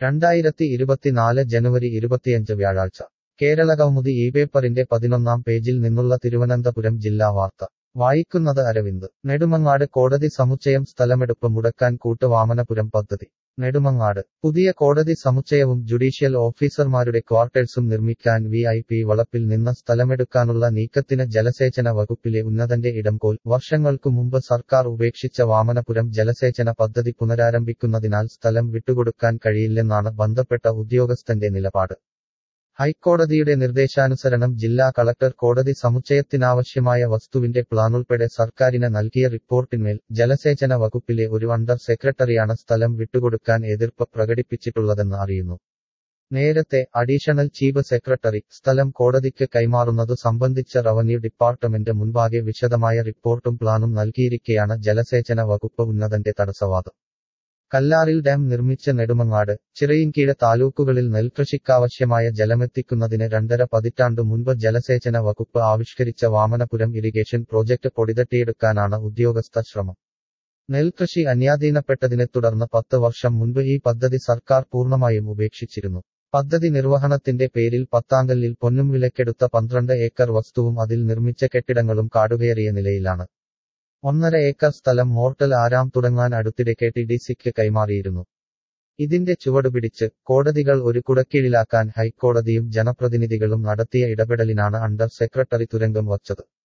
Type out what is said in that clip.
രണ്ടായിരത്തി ഇരുപത്തിനാല് ജനുവരി ഇരുപത്തിയഞ്ച് വ്യാഴാഴ്ച കേരളകൗമുദി ഈ പേപ്പറിന്റെ പതിനൊന്നാം പേജിൽ നിന്നുള്ള തിരുവനന്തപുരം ജില്ലാ വാർത്ത വായിക്കുന്നത് അരവിന്ദ് നെടുമങ്ങാട് കോടതി സമുച്ചയം സ്ഥലമെടുപ്പ് മുടക്കാൻ കൂട്ടുവാമനപുരം പദ്ധതി നെടുമങ്ങാട് പുതിയ കോടതി സമുച്ചയവും ജുഡീഷ്യൽ ഓഫീസർമാരുടെ ക്വാർട്ടേഴ്സും നിർമ്മിക്കാൻ വി ഐ പി വളപ്പിൽ നിന്ന് സ്ഥലമെടുക്കാനുള്ള നീക്കത്തിന് ജലസേചന വകുപ്പിലെ ഉന്നതന്റെ ഇടംകോൽ വർഷങ്ങൾക്കു മുമ്പ് സർക്കാർ ഉപേക്ഷിച്ച വാമനപുരം ജലസേചന പദ്ധതി പുനരാരംഭിക്കുന്നതിനാൽ സ്ഥലം വിട്ടുകൊടുക്കാൻ കഴിയില്ലെന്നാണ് ബന്ധപ്പെട്ട ഉദ്യോഗസ്ഥന്റെ നിലപാട് ഹൈക്കോടതിയുടെ നിർദ്ദേശാനുസരണം ജില്ലാ കളക്ടർ കോടതി സമുച്ചയത്തിനാവശ്യമായ വസ്തുവിന്റെ പ്ലാനുൾപ്പെടെ സർക്കാരിന് നൽകിയ റിപ്പോർട്ടിന്മേൽ ജലസേചന വകുപ്പിലെ ഒരു അണ്ടർ സെക്രട്ടറിയാണ് സ്ഥലം വിട്ടുകൊടുക്കാൻ എതിർപ്പ് പ്രകടിപ്പിച്ചിട്ടുള്ളതെന്ന് അറിയുന്നു നേരത്തെ അഡീഷണൽ ചീഫ് സെക്രട്ടറി സ്ഥലം കോടതിക്ക് കൈമാറുന്നതു സംബന്ധിച്ച റവന്യൂ ഡിപ്പാർട്ട്മെന്റ് മുൻപാകെ വിശദമായ റിപ്പോർട്ടും പ്ലാനും നൽകിയിരിക്കെയാണ് ജലസേചന വകുപ്പ് ഉന്നതന്റെ തടസ്സവാദം കല്ലാറിൽ ഡാം നിർമ്മിച്ച നെടുമങ്ങാട് ചിറയിൻകീഴ് താലൂക്കുകളിൽ നെൽകൃഷിക്കാവശ്യമായ ജലമെത്തിക്കുന്നതിന് രണ്ടര പതിറ്റാണ്ടു മുൻപ് ജലസേചന വകുപ്പ് ആവിഷ്കരിച്ച വാമനപുരം ഇറിഗേഷൻ പ്രോജക്ട് പൊടിതട്ടിയെടുക്കാനാണ് ഉദ്യോഗസ്ഥ ശ്രമം നെൽകൃഷി അന്യാധീനപ്പെട്ടതിനെ തുടർന്ന് പത്ത് വർഷം മുൻപ് ഈ പദ്ധതി സർക്കാർ പൂർണ്ണമായും ഉപേക്ഷിച്ചിരുന്നു പദ്ധതി നിർവഹണത്തിന്റെ പേരിൽ പത്താങ്കല്ലിൽ പൊന്നും വിലക്കെടുത്ത പന്ത്രണ്ട് ഏക്കർ വസ്തുവും അതിൽ നിർമ്മിച്ച കെട്ടിടങ്ങളും കാടുകയറിയ നിലയിലാണ് ഒന്നര ഏക്കർ സ്ഥലം മോർട്ടൽ ആരാം തുടങ്ങാൻ അടുത്തിടെ കെ ടി ഡി സിക്ക് കൈമാറിയിരുന്നു ഇതിന്റെ ചുവടുപിടിച്ച് കോടതികൾ ഒരു കുടക്കീഴിലാക്കാൻ ഹൈക്കോടതിയും ജനപ്രതിനിധികളും നടത്തിയ ഇടപെടലിനാണ് അണ്ടർ സെക്രട്ടറി തുരങ്കം വച്ചത്